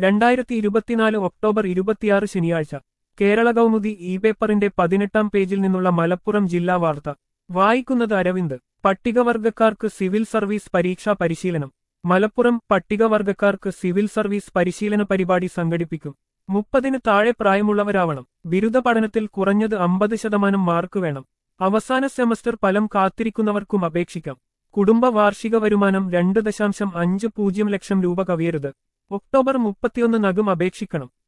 രണ്ടായിരത്തി ഇരുപത്തിനാല് ഒക്ടോബർ ഇരുപത്തിയാറ് ശനിയാഴ്ച കേരള കൗമുദി ഇ പേപ്പറിന്റെ പതിനെട്ടാം പേജിൽ നിന്നുള്ള മലപ്പുറം ജില്ലാ വാർത്ത വായിക്കുന്നത് അരവിന്ദ് പട്ടികവർഗക്കാർക്ക് സിവിൽ സർവീസ് പരീക്ഷാ പരിശീലനം മലപ്പുറം പട്ടികവർഗക്കാർക്ക് സിവിൽ സർവീസ് പരിശീലന പരിപാടി സംഘടിപ്പിക്കും മുപ്പതിന് താഴെ പ്രായമുള്ളവരാവണം ബിരുദ പഠനത്തിൽ കുറഞ്ഞത് അമ്പത് ശതമാനം മാർക്ക് വേണം അവസാന സെമസ്റ്റർ ഫലം കാത്തിരിക്കുന്നവർക്കും അപേക്ഷിക്കാം കുടുംബ വാർഷിക വരുമാനം രണ്ട് ദശാംശം അഞ്ച് പൂജ്യം ലക്ഷം രൂപ കവിയരുത് ഒക്ടോബർ മുപ്പത്തിയൊന്ന് നഗം അപേക്ഷിക്കണം